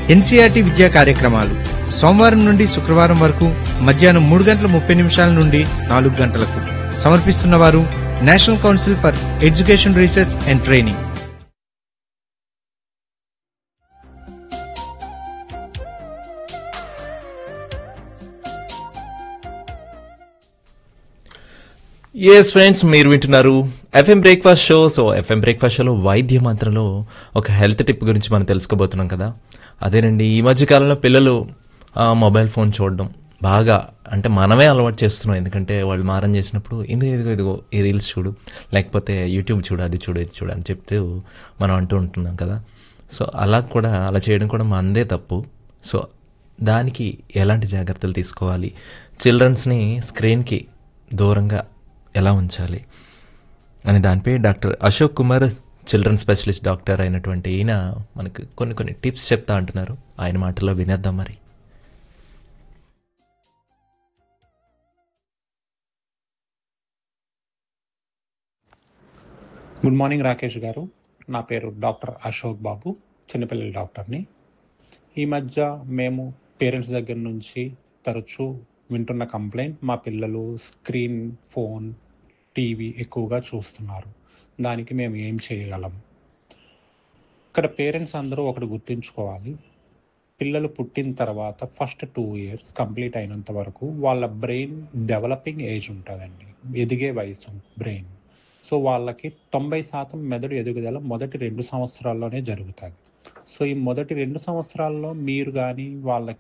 NCERT విద్యా కార్యక్రమాలు సోమవారం నుండి శుక్రవారం వరకు మధ్యాహ్నం మూడు గంటల ముప్పై నిమిషాల నుండి నాలుగు గంటలకు సమర్పిస్తున్నవారు national council for education research and training yes friends మీరు వింటున్నారు FM breakfast show so FM breakfast షోలో వైద్య మంత్రంలో ఒక హెల్త్ టిప్ గురించి మనం తెలుసుకోబోతున్నాం కదా అదేనండి ఈ మధ్య కాలంలో పిల్లలు ఆ, మొబైల్ ఫోన్ చూడడం బాగా అంటే మనమే అలవాటు చేస్తున్నాం ఎందుకంటే వాళ్ళు మారం చేసినప్పుడు ఇదిగో ఇదిగో ఇదిగో ఈ రీల్స్ చూడు లేకపోతే యూట్యూబ్ చూడు అది చూడు ఇది చూడు అని చెప్తూ మనం అంటూ ఉంటున్నాం కదా సో అలా కూడా అలా చేయడం కూడా మనదే తప్పు సో దానికి ఎలాంటి జాగ్రత్తలు తీసుకోవాలి చిల్డ్రన్స్ని స్క్రీన్కి దూరంగా ఎలా ఉంచాలి అని దానిపై doctor Ashok Kumar children specialist doctor అయినటువంటి ఈయన మనకు కొన్ని కొన్ని టిప్స్ చెప్తా అంటున్నారు ఆయన మాటల్లో వినేద్దాం మరి గుడ్ మార్నింగ్ రాకేష్ గారు నా పేరు డాక్టర్ అశోక్ బాబు చిన్నపిల్లల డాక్టర్ని ఈ మధ్య మేము పేరెంట్స్ దగ్గర నుంచి తరచూ వింటున్న కంప్లైంట్ మా పిల్లలు స్క్రీన్ ఫోన్ టీవీ ఎక్కువగా చూస్తున్నారు దానికి మేము ఏం చేయగలం ఇక్కడ పేరెంట్స్ అందరూ ఒకటి గుర్తుంచుకోవాలి పిల్లలు పుట్టిన తర్వాత ఫస్ట్ టూ ఇయర్స్ కంప్లీట్ అయినంత వరకు వాళ్ళ బ్రెయిన్ డెవలపింగ్ ఏజ్ ఉంటుందండి ఎదిగే వయసు బ్రెయిన్ సో వాళ్ళకి తొంభై శాతం మెదడు ఎదుగుదల మొదటి రెండు సంవత్సరాల్లోనే జరుగుతుంది సో ఈ మొదటి రెండు సంవత్సరాల్లో మీరు కానీ వాళ్ళకి